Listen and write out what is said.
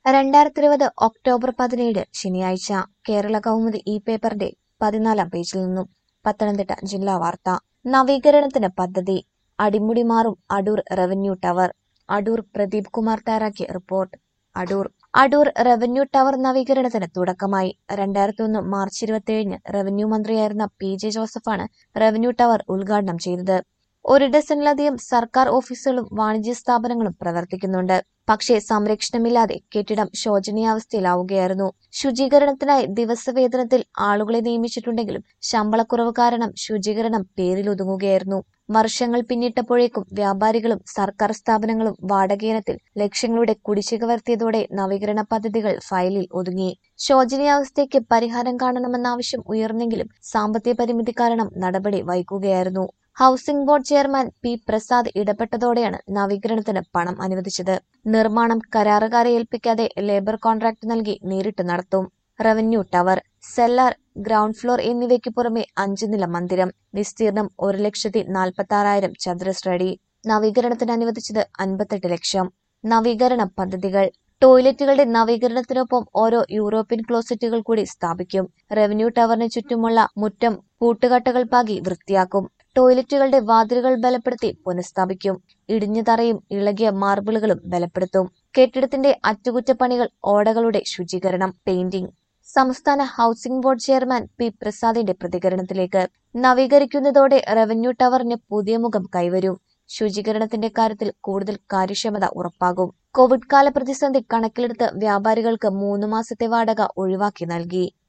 രണ്ടായിരത്തി ഇരുപത് ഒക്ടോബർ പതിനേഴ് ശനിയാഴ്ച കേരള കൗമുദി ഈ പേപ്പറിന്റെ പതിനാലാം പേജിൽ നിന്നും പത്തനംതിട്ട ജില്ലാ വാർത്ത നവീകരണത്തിന് പദ്ധതി അടിമുടി മാറും അടൂർ റവന്യൂ ടവർ അടൂർ പ്രദീപ് കുമാർ തയ്യാറാക്കിയ report Adoor Adoor revenue tower നവീകരണത്തിന് തുടക്കമായി രണ്ടായിരത്തി ഒന്ന് മാർച്ച് ഇരുപത്തിയേഴിന് റവന്യൂ മന്ത്രിയായിരുന്ന പി ജെ ജോസഫാണ് റവന്യൂ ടവർ ഉദ്ഘാടനം ചെയ്തത് ഒരു ഡസനിലധികം സർക്കാർ ഓഫീസുകളും വാണിജ്യ സ്ഥാപനങ്ങളും പ്രവർത്തിക്കുന്നുണ്ട് പക്ഷേ സംരക്ഷണമില്ലാതെ കെട്ടിടം ശോചനീയാവസ്ഥയിലാവുകയായിരുന്നു ശുചീകരണത്തിനായി ദിവസവേതനത്തിൽ ആളുകളെ നിയമിച്ചിട്ടുണ്ടെങ്കിലും ശമ്പളക്കുറവ് കാരണം ശുചീകരണം പേരിലൊതുങ്ങുകയായിരുന്നു വർഷങ്ങൾ പിന്നിട്ടപ്പോഴേക്കും വ്യാപാരികളും സർക്കാർ സ്ഥാപനങ്ങളും വാടകയിനത്തിൽ ലക്ഷങ്ങളുടെ കുടിശ്ശിക വരുത്തിയതോടെ നവീകരണ പദ്ധതികൾ ഫയലിൽ ഒതുങ്ങി ശോചനീയാവസ്ഥയ്ക്ക് പരിഹാരം കാണണമെന്ന ആവശ്യം ഉയർന്നെങ്കിലും സാമ്പത്തിക പരിമിതി കാരണം നടപടി വൈകുകയായിരുന്നു housing board chairman P Prasad ഇടപെട്ടതോടെയാണ് നവീകരണത്തിന് പണം അനുവദിച്ചത് നിർമ്മാണം കരാറുകാരെ ഏൽപ്പിക്കാതെ ലേബർ കോൺട്രാക്ട് നൽകി നേരിട്ട് നടത്തും revenue tower cellar ground floor എന്നിവയ്ക്ക് പുറമെ അഞ്ച് നില മന്ദിരം വിസ്തീർണം ഒരു ലക്ഷത്തി നാൽപ്പത്തി ആറായിരം ചതുരശ്ര അടി നവീകരണത്തിന് അനുവദിച്ചത് അൻപത്തെട്ട് ലക്ഷം നവീകരണ പദ്ധതികൾ ടോയ്ലറ്റുകളുടെ നവീകരണത്തിനൊപ്പം ഓരോ യൂറോപ്യൻ ക്ലോസറ്റുകൾ കൂടി സ്ഥാപിക്കും റവന്യൂ ടവറിന് ചുറ്റുമുള്ള മുറ്റം കൂട്ടുകട്ടകൾ പാകി വൃത്തിയാക്കും ടോയ്ലറ്റുകളുടെ വാതിലുകൾ ബലപ്പെടുത്തി പുനഃസ്ഥാപിക്കും ഇടിഞ്ഞ തറയും ഇളകിയ മാർബിളുകളും ബലപ്പെടുത്തും കെട്ടിടത്തിന്റെ അറ്റകുറ്റപ്പണികൾ ഓടകളുടെ ശുചീകരണം പെയിന്റിംഗ് സംസ്ഥാന ഹൌസിംഗ് ബോർഡ് ചെയർമാൻ പി പ്രസാദിന്റെ പ്രതികരണത്തിലേക്ക് നവീകരിക്കുന്നതോടെ റവന്യൂ ടവറിന് പുതിയ മുഖം കൈവരും ശുചീകരണത്തിന്റെ കാര്യത്തിൽ കൂടുതൽ കാര്യക്ഷമത ഉറപ്പാകും കോവിഡ് കാല പ്രതിസന്ധി കണക്കിലെടുത്ത് വ്യാപാരികൾക്ക് മൂന്ന് മാസത്തെ വാടക ഒഴിവാക്കി നൽകി